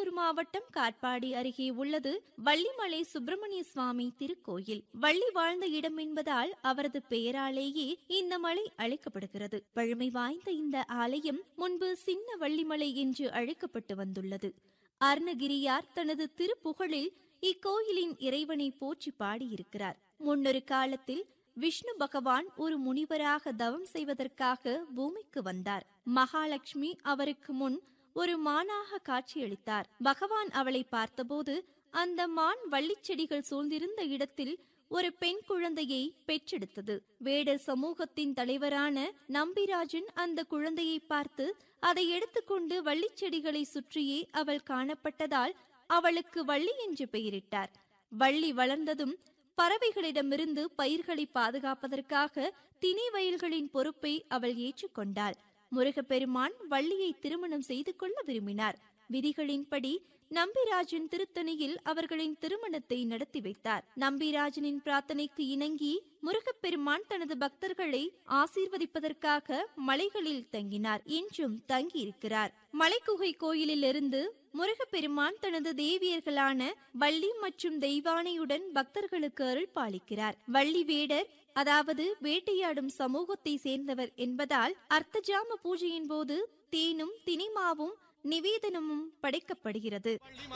வேலூர் மாவட்டம் காட்பாடி அருகே உள்ளது வள்ளிமலை சுப்பிரமணிய சுவாமி திருக்கோயில் வள்ளி வாழ்ந்த இடம் என்பதால் அவரது பெயராலேயே இந்த மலை அழைக்கப்படுகிறது பழமை வாய்ந்த இந்த ஆலயம் முன்பு சின்ன வள்ளிமலை என்று அழைக்கப்பட்டு வந்துள்ளது அருணகிரியார் தனது திருப்புகழில் இக்கோயிலின் இறைவனை போற்றி பாடியிருக்கிறார் முன்னொரு காலத்தில் விஷ்ணு பகவான் ஒரு முனிவராக தவம் செய்வதற்காக பூமிக்கு வந்தார் மகாலட்சுமி அவருக்கு முன் ஒரு மானாக காட்சியளித்தார் பகவான் அவளை பார்த்தபோது அந்த மான் வள்ளிச்செடிகள் சூழ்ந்திருந்த இடத்தில் ஒரு பெண் குழந்தையை பெற்றெடுத்தது வேடர் சமூகத்தின் தலைவரான நம்பிராஜன் அந்த குழந்தையை பார்த்து அதை எடுத்துக்கொண்டு வள்ளிச்செடிகளை சுற்றியே அவள் காணப்பட்டதால் அவளுக்கு வள்ளி என்று பெயரிட்டார் வள்ளி வளர்ந்ததும் பறவைகளிடமிருந்து பயிர்களை பாதுகாப்பதற்காக திணை வயல்களின் பொறுப்பை அவள் ஏற்றுக்கொண்டாள் முருகப்பெருமான் வள்ளியை திருமணம் செய்து கொள்ள விரும்பினார் விதிகளின்படி நம்பிராஜன் திருத்தணியில் அவர்களின் திருமணத்தை நடத்தி வைத்தார் நம்பிராஜனின் பிரார்த்தனைக்கு இணங்கி முருகப்பெருமான் தனது பக்தர்களை ஆசீர்வதிப்பதற்காக மலைகளில் தங்கினார் இன்றும் தங்கியிருக்கிறார் மலைக்குகை கோயிலிலிருந்து முருகப்பெருமான் தனது தேவியர்களான வள்ளி மற்றும் தெய்வானையுடன் பக்தர்களுக்கு அருள் பாலிக்கிறார் வள்ளி வேடர் அதாவது வேட்டையாடும் சமூகத்தை சேர்ந்தவர் என்பதால் அர்த்தஜாம பூஜையின் போது தேனும் தினிமாவும் நிவேதனமும் படைக்கப்படுகிறது